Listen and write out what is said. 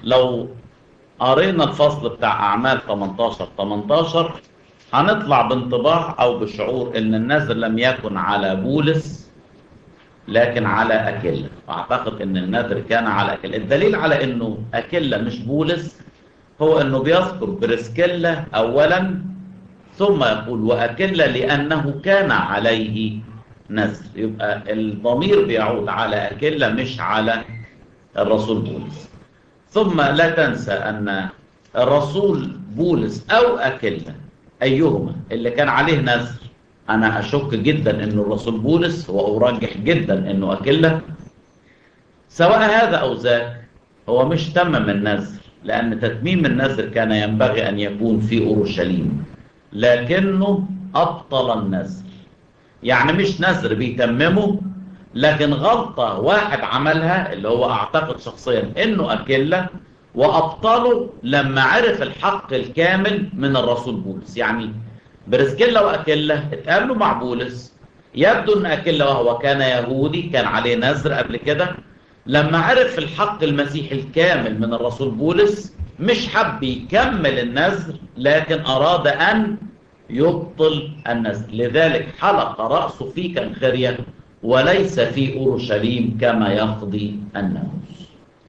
لو قرينا الفصل بتاع أعمال 18 18 هنطلع بانطباع أو بشعور إن النذر لم يكن على بولس لكن على أكلة أعتقد إن النذر كان على أكلة الدليل على إنه أكلة مش بولس هو إنه بيذكر بريسكيلا أولا ثم يقول وأكلة لأنه كان عليه نذر يبقى الضمير بيعود على أكلة مش على الرسول بولس ثم لا تنسى أن الرسول بولس أو أكلة أيهما اللي كان عليه نذر أنا أشك جدا أنه الرسول بولس وأرجح جدا أنه أكلة سواء هذا أو ذاك هو مش تمم النذر لأن تتميم النذر كان ينبغي أن يكون في أورشليم لكنه أبطل النذر يعني مش نذر بيتممه لكن غلطة واحد عملها اللي هو أعتقد شخصيا أنه أكلة وأبطله لما عرف الحق الكامل من الرسول بولس يعني برسكيلا وأكلة اتقابلوا مع بولس يبدو أن أكلة وهو كان يهودي كان عليه نذر قبل كده لما عرف الحق المسيحي الكامل من الرسول بولس مش حب يكمل النذر لكن أراد أن يبطل النذر لذلك حلق رأسه في كنخرية وليس في أورشليم كما يقضي الناموس